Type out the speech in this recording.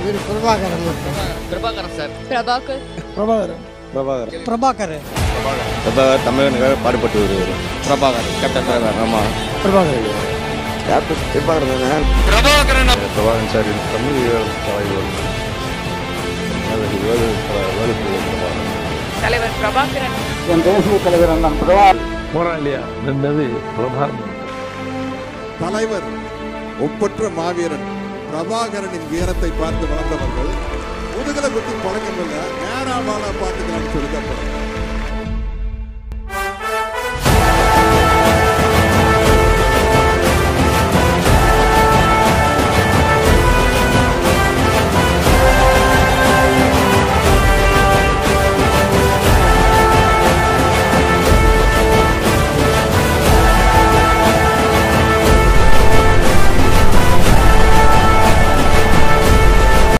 இவர் பிரபாகரன் பிரபாகரன் சார் பிரபாகர் பிரபாகரன் பிரபாகர் பிரபாகரன் பிரபாகர் தமிழனுக்காக பாடுபட்டு வருவார் பிரபாகர் கேப்டன் பிரபாகர் ஆமாம் பிரபாகரன் கேப்டன் பிரபாகர் தானே பிரபாகரன் பிரபாகரன் சார் தமிழ் தலைவர் வேறு வேறு பிரபாகரன் தலைவர் பிரபாகரன் என் தேசிய தலைவர் அண்ணன் பிரபாகரன் போராளியா நின்றது பிரபாகரன் தலைவர் ஒப்பற்ற மாவீரன் பிரபாகரனின் வீரத்தை பார்த்து வளர்ந்தவர்கள் முதுகலை பற்றி பழக்கம் இல்லை நேரா வாழ பார்த்துக்கலாம்னு சொல்லி தான் பழக்கம்